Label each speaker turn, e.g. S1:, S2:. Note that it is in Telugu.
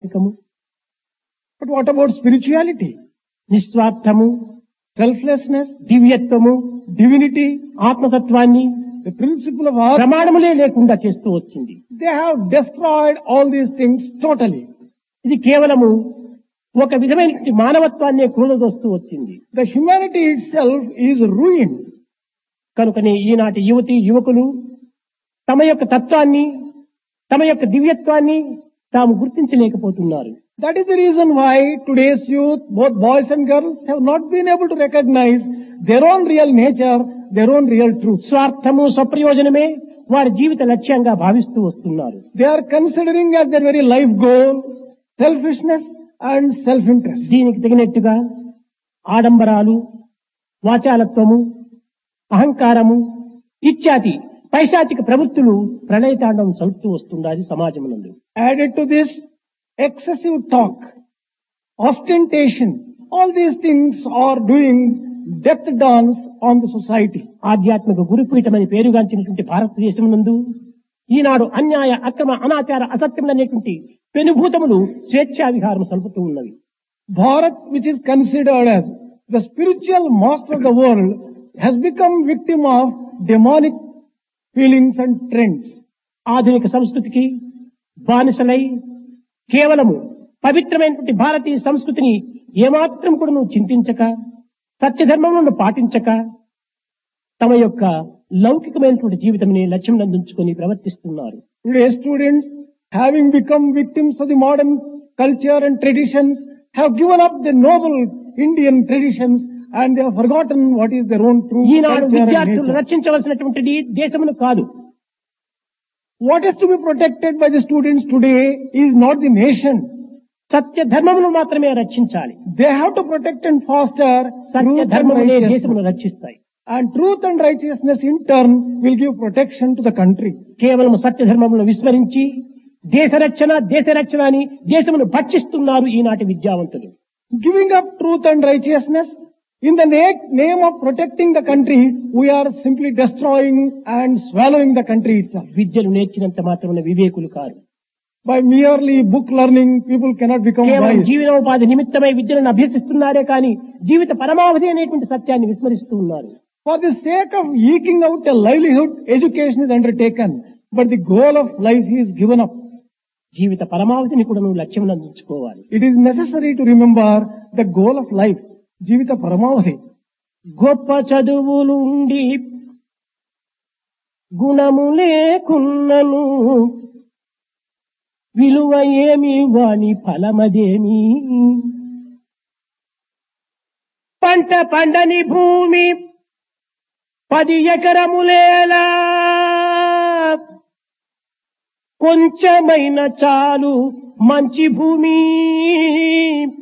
S1: ఏకము
S2: But what about spirituality?
S1: నిస్వార్థము
S2: Selflessness,
S1: దివ్యత్వము
S2: divinity,
S1: ఆత్మతత్వాన్ని
S2: the principle of art.
S1: ప్రమాణములే లేకుండా చేస్తూ వచ్చింది
S2: They have destroyed all these things totally.
S1: ఇది కేవలము ఒక విధమైన మానవత్వాన్నే కూలదోస్తూ వచ్చింది
S2: The humanity itself is ruined.
S1: కనుకనే ఈనాటి యువతి యువకులు తమ యొక్క తత్వాన్ని తమ యొక్క దివ్యత్వాన్ని తాము గుర్తించలేకపోతున్నారు
S2: That is the reason why today's youth, both boys and girls, have not been able to recognize their own real nature, their own real truth.
S1: స్వార్థము స్వప్రయోజనమే వారి జీవిత లక్ష్యంగా భావిస్తూ వస్తున్నారు
S2: They are considering as their very life goal selfishness and self-interest.
S1: దీనికి తగినట్టుగా ఆడంబరాలు వాచాలత్వము అహంకారము ఇత్యాది పైశాచిక ప్రవృత్తులు ప్రళయతాండం చలుపుతూ వస్తున్నది సమాజమునందు
S2: Added to this, excessive talk, ostentation, all these things are doing death dance on the society.
S1: ఆధ్యాత్మిక గురుపీఠమని పేరుగాంచినటువంటి భారతదేశం నందు ఈనాడు అన్యాయ అక్రమ అనాచార అసత్యములనేటువంటి పెనుభూతములు స్వేచ్ఛా విహారం సలుపుతూ ఉన్నవి
S2: Bharat, which is considered as the spiritual master of the world, has become victim of demonic feelings and trends.
S1: ఆధునిక సంస్కృతికి బానిసలై కేవలము పవిత్రమైనటువంటి భారతీయ సంస్కృతిని ఏమాత్రం కూడా నువ్వు చింతించక సత్యధర్మములను పాటించక తమ యొక్క లౌకికమైనటువంటి జీవితంని లక్ష్యం అందించుకొని ప్రవర్తిస్తున్నారు
S2: Today students, having become victims of the modern culture and traditions, have given up the noble Indian traditions and they have forgotten what is their own true
S1: Eenadu
S2: culture and
S1: విద్యార్థులు
S2: nature.
S1: రక్షించవలసినటువంటిది దేశమును కాదు
S2: What is to be protected by the students today is not the nation.
S1: సత్య ధర్మమును మాత్రమే రక్షించాలి
S2: They have to protect and foster
S1: Satya
S2: truth and
S1: ధర్మములే
S2: righteousness.
S1: దేశమును రక్షిస్తాయి
S2: And truth and righteousness in turn will give protection to the country.
S1: కేవలం సత్య ధర్మములను విస్మరించి దేశ రక్షణ దేశ రక్షణ అని దేశమును భక్షిస్తున్నారు ఈనాటి విద్యావంతులు
S2: Giving up truth and righteousness in the na- name of protecting the country, we are simply destroying and swallowing the country itself.
S1: విద్యను నేర్చినంత మాత్రమున వివేకులు కారు
S2: By merely book learning, people cannot become
S1: కేవలం
S2: wise.
S1: జీవనోపాధి నిమిత్తమై విద్యలను అభ్యసిస్తున్నారే కానీ జీవిత పరమావధి అనేటువంటి సత్యాన్ని విస్మరిస్తూ ఉన్నారు
S2: For the sake of eking out a livelihood, education is undertaken, but the goal of life is given up.
S1: జీవిత పరమావధిని కూడా నువ్వు లక్ష్యం అందించుకోవాలి
S2: It is necessary to remember the goal of life, Jivita Paramavati.
S1: గొప్ప చదువులుండి గుణము లేకున్నను విలువ ఏమి వాని ఫలమదేమి పంట పండని భూమి పది ఎకరములేలా కొంచెమైన చాలు మంచి భూమి